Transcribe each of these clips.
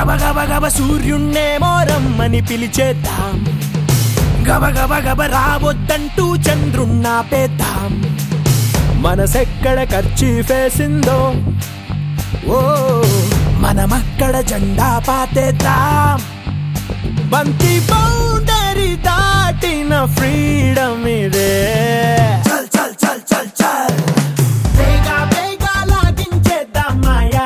గబ గబ గబ సూర్యున్నేమో రమ్మని పిలిచేద్దాం గబ గబ గబ రావద్దంటూ చంద్రున్నా పేద్దాం మనసెక్కడ ఖర్చీ ఫేసిందో ఓ మనమక్కడ జెండా పాతేద్దాం బంతి బౌండరీ దాటిన ఫ్రీడమ్ ఇదే చల్ చల్ చల్ చల్ చల్ వేగా వేగా లాగించేద్దాం మాయా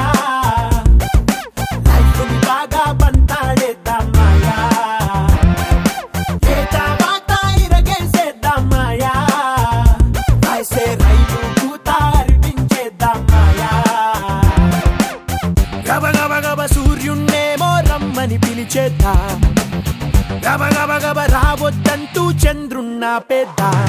లైఫ్ ని బాగా బంతాడేద్దాం మాయా ఏటా వాటా ఇరగేసేద్దాం మాయా రాసే రైలు కూత అర్పించేద్దాం మాయా గబ గబ గబ సూర్యున్నేమో రమ్మని పిలిచేద్దాం గబ గబ గబ రావద్దంటూ చంద్రున్నా పేద్దాం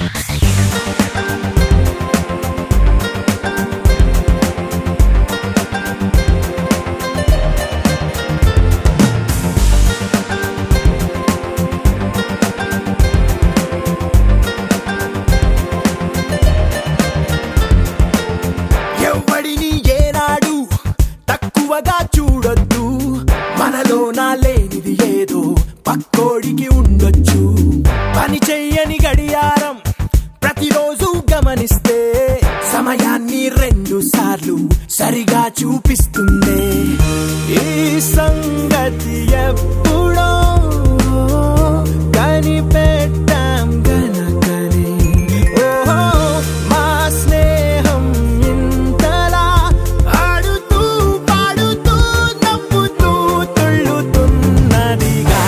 ఎవ్వడిని ఏనాడు తక్కువగా చూడొద్దు మనలో నా లేనిది ఏదో పక్కోడికి ఉండొచ్చు పని చెయ్యని గడియారం ప్రతిరోజు గమనిస్తే సమయాన్ని రెండు సార్లు సరిగా చూపిస్తుంది ఈ సంగతి ఎప్పుడో కనిపెట్టాం గనకనే ఓహో మా స్నేహం ఇంతలా ఆడుతూ పాడుతూ నవ్వుతూ తుళ్ళుతున్నదిగా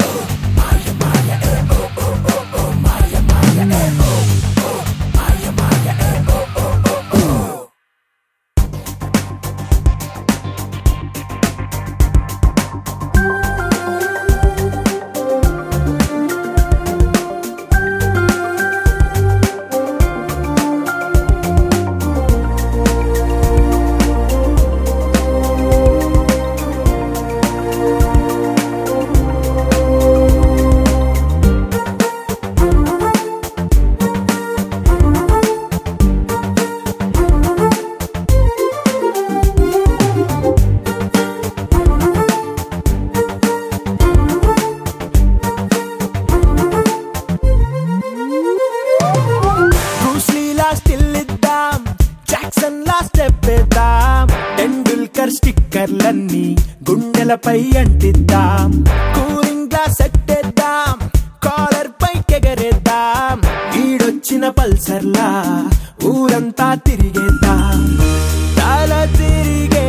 బ్రూస్లీలా స్టిల్ ఇద్దాం జాక్సన్ లా స్టెప్ ఇద్దాం టెండూల్కర్ స్టిక్కర్లన్నీ గుండెలపై అంటిద్దాం కూలింగ్ గ్లాస్ సెట్టేద్దాం కాలర్ పై కెగరేద్దాం ఈడొచ్చిన పల్సర్లా ఊరంతా తిరిగేద్దాం తల తిరిగే